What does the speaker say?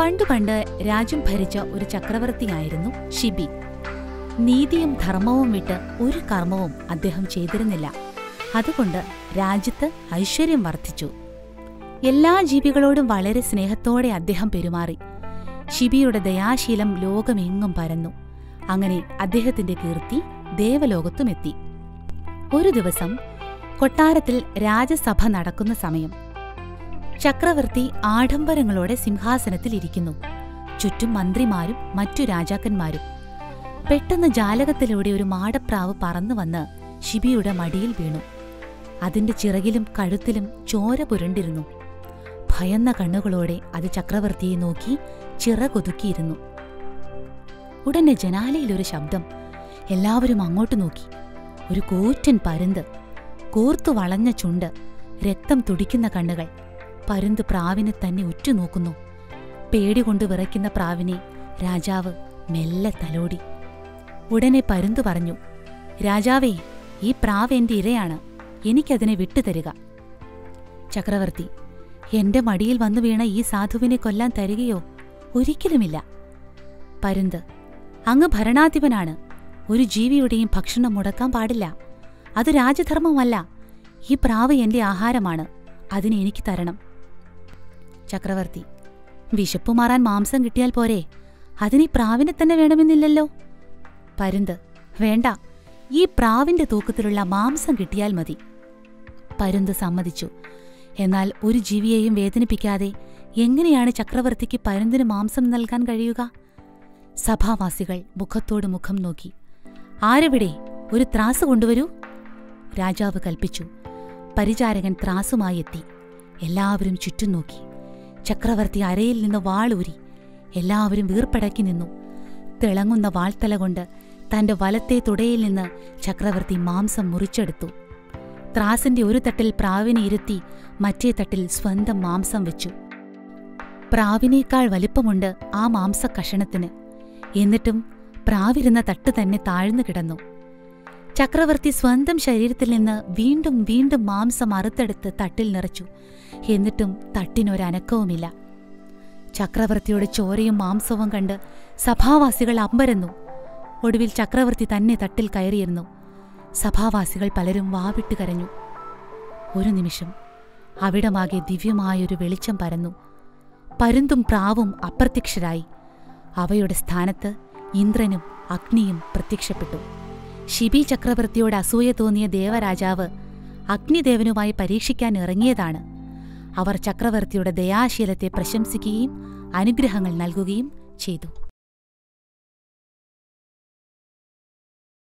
പണ്ടു പണ്ട് രാജ്യം ഭരിച്ച ഒരു ചക്രവർത്തിയായിരുന്നു ഷിബി നീതിയും ധർമ്മവും വിട്ട് ഒരു കർമ്മവും അദ്ദേഹം ചെയ്തിരുന്നില്ല അതുകൊണ്ട് രാജ്യത്ത് ഐശ്വര്യം വർദ്ധിച്ചു എല്ലാ ജീവികളോടും വളരെ സ്നേഹത്തോടെ അദ്ദേഹം പെരുമാറി ഷിബിയുടെ ദയാശീലം ലോകമെങ്ങും പരന്നു അങ്ങനെ അദ്ദേഹത്തിന്റെ കീർത്തി ദേവലോകത്തുമെത്തി ഒരു ദിവസം കൊട്ടാരത്തിൽ രാജസഭ നടക്കുന്ന സമയം ചക്രവർത്തി ആഡംബരങ്ങളോടെ സിംഹാസനത്തിലിരിക്കുന്നു ചുറ്റും മന്ത്രിമാരും മറ്റു രാജാക്കന്മാരും പെട്ടെന്ന് ജാലകത്തിലൂടെ ഒരു മാടപ്രാവ് പറന്നു വന്ന് ഷിബിയുടെ മടിയിൽ വീണു അതിന്റെ ചിറകിലും കഴുത്തിലും ചോര പുരണ്ടിരുന്നു ഭയന്ന കണ്ണുകളോടെ അത് ചക്രവർത്തിയെ നോക്കി ചിറകൊതുക്കിയിരുന്നു ഉടനെ ജനാലയിലൊരു ശബ്ദം എല്ലാവരും അങ്ങോട്ട് നോക്കി ഒരു കൂറ്റൻ പരുന്ത് കൂർത്തു വളഞ്ഞ ചുണ്ട് രക്തം തുടിക്കുന്ന കണ്ണുകൾ പരുന്ത് പ്രാവിനെ തന്നെ ഉറ്റുനോക്കുന്നു പേടികൊണ്ട് വിറയ്ക്കുന്ന പ്രാവിനെ രാജാവ് മെല്ലെ തലോടി ഉടനെ പരുന്തു പറഞ്ഞു രാജാവേ ഈ പ്രാവ് എന്റെ ഇരയാണ് എനിക്കതിനെ വിട്ടുതരിക ചക്രവർത്തി എന്റെ മടിയിൽ വന്നു വീണ ഈ സാധുവിനെ കൊല്ലാൻ തരികയോ ഒരിക്കലുമില്ല പരുന്ത് അങ്ങ് ഭരണാധിപനാണ് ഒരു ജീവിയുടെയും ഭക്ഷണം മുടക്കാൻ പാടില്ല അത് രാജധർമ്മമല്ല ഈ പ്രാവ് എന്റെ ആഹാരമാണ് അതിന് എനിക്ക് തരണം ചക്രവർത്തി വിശപ്പു മാറാൻ മാംസം കിട്ടിയാൽ പോരെ അതിന് ഈ പ്രാവിനെ തന്നെ വേണമെന്നില്ലല്ലോ പരുന്ത് വേണ്ട ഈ പ്രാവിന്റെ തൂക്കത്തിലുള്ള മാംസം കിട്ടിയാൽ മതി പരുന്ത് സമ്മതിച്ചു എന്നാൽ ഒരു ജീവിയെയും വേദനിപ്പിക്കാതെ എങ്ങനെയാണ് ചക്രവർത്തിക്ക് പരുന്തിന് മാംസം നൽകാൻ കഴിയുക സഭാവാസികൾ മുഖത്തോട് മുഖം നോക്കി ആരെവിടെ ഒരു ത്രാസ് കൊണ്ടുവരൂ രാജാവ് കൽപ്പിച്ചു പരിചാരകൻ ത്രാസുമായി എത്തി എല്ലാവരും ചുറ്റും നോക്കി ചക്രവർത്തി അരയിൽ നിന്ന് വാളൂരി എല്ലാവരും വീർപ്പടക്കി നിന്നു തിളങ്ങുന്ന വാൾത്തല കൊണ്ട് തന്റെ വലത്തെ തുടയിൽ നിന്ന് ചക്രവർത്തി മാംസം മുറിച്ചെടുത്തു ത്രാസിന്റെ ഒരു തട്ടിൽ പ്രാവിനെ ഇരുത്തി മറ്റേ തട്ടിൽ സ്വന്തം മാംസം വെച്ചു പ്രാവിനേക്കാൾ വലിപ്പമുണ്ട് ആ മാംസക്കഷണത്തിന് എന്നിട്ടും പ്രാവിരുന്ന തട്ട് തന്നെ താഴ്ന്നു കിടന്നു ചക്രവർത്തി സ്വന്തം ശരീരത്തിൽ നിന്ന് വീണ്ടും വീണ്ടും മാംസം അറുത്തെടുത്ത് തട്ടിൽ നിറച്ചു എന്നിട്ടും തട്ടിനൊരനക്കവുമില്ല ചക്രവർത്തിയുടെ ചോരയും മാംസവും കണ്ട് സഭാവാസികൾ അമ്പരന്നു ഒടുവിൽ ചക്രവർത്തി തന്നെ തട്ടിൽ കയറിയിരുന്നു സഭാവാസികൾ പലരും വാവിട്ട് കരഞ്ഞു ഒരു നിമിഷം അവിടമാകെ ദിവ്യമായൊരു വെളിച്ചം പരന്നു പരുന്തും പ്രാവും അപ്രത്യക്ഷരായി അവയുടെ സ്ഥാനത്ത് ഇന്ദ്രനും അഗ്നിയും പ്രത്യക്ഷപ്പെട്ടു ശിബി ചക്രവർത്തിയോട് അസൂയ തോന്നിയ ദേവരാജാവ് അഗ്നിദേവനുമായി പരീക്ഷിക്കാൻ ഇറങ്ങിയതാണ് അവർ ചക്രവർത്തിയുടെ ദയാശീലത്തെ പ്രശംസിക്കുകയും അനുഗ്രഹങ്ങൾ നൽകുകയും ചെയ്തു